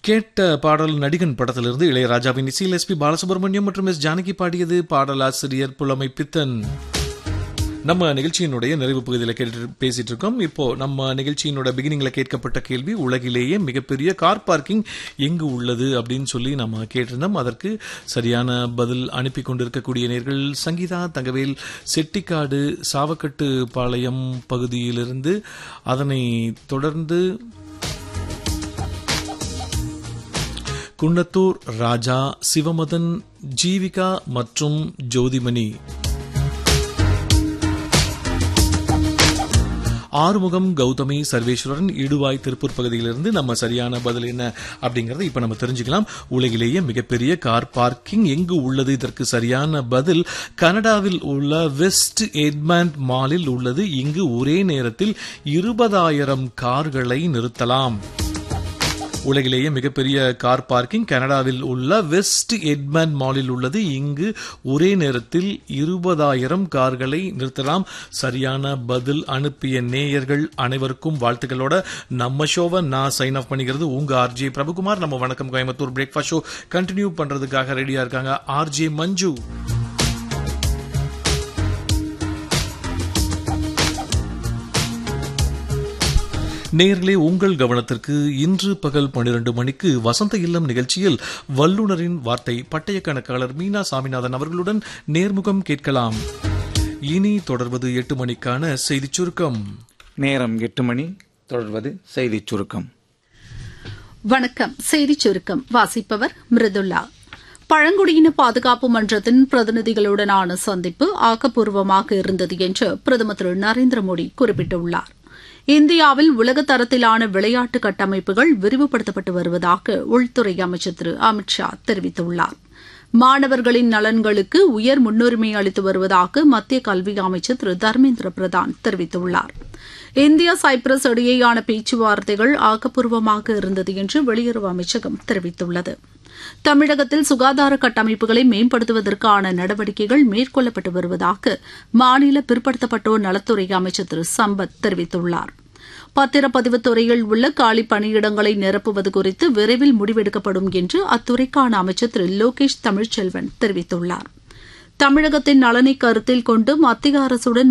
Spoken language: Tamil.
கேட்ட பாடல் நடிகன் படத்திலிருந்து இளையராஜாவின் இசையில் எஸ் பி பாலசுப்ரமணியம் மற்றும் எஸ் ஜானகி பாடியது பாடலாசிரியர் புலமை பித்தன் நம்ம நிகழ்ச்சியினுடைய நிறைவு பகுதியில் கேட்டு பேசிட்டு இருக்கோம் இப்போ நம்ம நிகழ்ச்சியினோட பிகினிங்ல கேட்கப்பட்ட கேள்வி உலகிலேயே மிகப்பெரிய கார் பார்க்கிங் எங்கு உள்ளது அப்படின்னு சொல்லி நம்ம கேட்டிருந்தோம் அதற்கு சரியான பதில் அனுப்பி கொண்டிருக்கக்கூடிய நேர்கள் சங்கீதா தங்கவேல் செட்டிக்காடு சாவக்கட்டு பாளையம் பகுதியிலிருந்து அதனை தொடர்ந்து குன்னத்தூர் ராஜா சிவமதன் ஜீவிகா மற்றும் ஜோதிமணி ஆறுமுகம் கௌதமி சர்வேஸ்வரன் இடுவாய் திருப்பூர் பகுதியிலிருந்து நம்ம சரியான பதில் என்ன அப்படிங்கறத இப்ப நம்ம தெரிஞ்சுக்கலாம் உலகிலேயே மிகப்பெரிய கார் பார்க்கிங் எங்கு உள்ளது இதற்கு சரியான பதில் கனடாவில் உள்ள வெஸ்ட் எட்மண்ட் மாலில் உள்ளது இங்கு ஒரே நேரத்தில் இருபதாயிரம் கார்களை நிறுத்தலாம் உலகிலேயே மிகப்பெரிய கார் பார்க்கிங் கனடாவில் உள்ள வெஸ்ட் எட்மண்ட் மாலில் உள்ளது இங்கு ஒரே நேரத்தில் இருபதாயிரம் கார்களை நிறுத்தலாம் சரியான பதில் அனுப்பிய நேயர்கள் அனைவருக்கும் வாழ்த்துக்களோட நம்ம ஷோவை நான் சைன் ஆஃப் பண்ணிக்கிறது உங்க ஆர்ஜே பிரபுகுமார் நம்ம வணக்கம் கோயம்புத்தூர் பிரேக்ஃபாஸ்ட் ஷோ கண்டினியூ பண்றதுக்காக ரெடியா இருக்காங்க ஆர்ஜே மஞ்சு நேர்களே உங்கள் கவனத்திற்கு இன்று பகல் பன்னிரண்டு மணிக்கு வசந்த இல்லம் நிகழ்ச்சியில் வல்லுநரின் வார்த்தை பட்டய கணக்காளர் மீனா சாமிநாதன் அவர்களுடன் நேர்முகம் கேட்கலாம் இனி தொடர்வது எட்டு மணிக்கான செய்திச் சுருக்கம் நேரம் எட்டு மணி தொடர்வது செய்திச் சுருக்கம் வணக்கம் செய்திச் சுருக்கம் வாசிப்பவர் மிருதுல்லா பழங்குடியின பாதுகாப்பு மன்றத்தின் பிரதிநிதிகளுடனான சந்திப்பு ஆக்கப்பூர்வமாக இருந்தது என்று பிரதமர் திரு நரேந்திர மோடி குறிப்பிட்டுள்ளார் இந்தியாவில் உலக தரத்திலான விளையாட்டு கட்டமைப்புகள் விரிவுபடுத்தப்பட்டு வருவதாக உள்துறை அமைச்சர் திரு அமித் ஷா தெரிவித்துள்ளார் மாணவர்களின் நலன்களுக்கு உயர் முன்னுரிமை அளித்து வருவதாக மத்திய கல்வி அமைச்சர் திரு தர்மேந்திர பிரதான் தெரிவித்துள்ளார் இந்தியா சைப்ரஸ் இடையேயான பேச்சுவார்த்தைகள் ஆக்கப்பூர்வமாக இருந்தது என்று வெளியுறவு அமைச்சகம் தெரிவித்துள்ளது தமிழகத்தில் சுகாதார கட்டமைப்புகளை மேம்படுத்துவதற்கான நடவடிக்கைகள் மேற்கொள்ளப்பட்டு வருவதாக மாநில பிற்படுத்தப்பட்டோர் நலத்துறை அமைச்சர் திரு சம்பத் தெரிவித்துள்ளார் பத்திரப்பதிவு துறையில் உள்ள காலி பணியிடங்களை நிரப்புவது குறித்து விரைவில் முடிவெடுக்கப்படும் என்று அத்துறைக்கான அமைச்சர் திரு லோகேஷ் தமிழ்ச்செல்வன் தெரிவித்துள்ளார் தமிழகத்தின் நலனை கருத்தில் கொண்டு மத்திய அரசுடன்